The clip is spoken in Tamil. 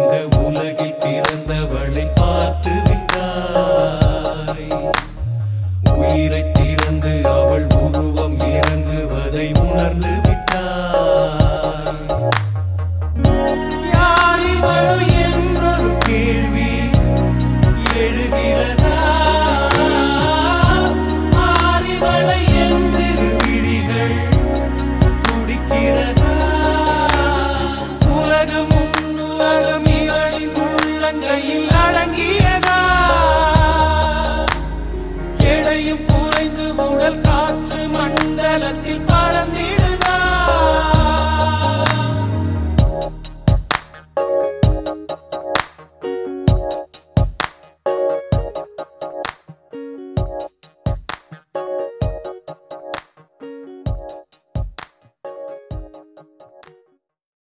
இந்த உலகில் பிறந்தவளை பார்த்து விட்டாய் உயிரை திறந்து அவள் உருவம் இறங்குவதை உணர்ந்து விட்டாய் யார் இவள் என்றொரு கேள்வி எழுகிறதா ஆரிவளை என்றிரு விழிகள் துடிக்கிறதா உலகம் உலகம் இவளின் உள்ளங்கையில் அடங்கியதா எடையும் குறைந்து உடல் காற்று மண்டலத்தில் பறந்திடுதா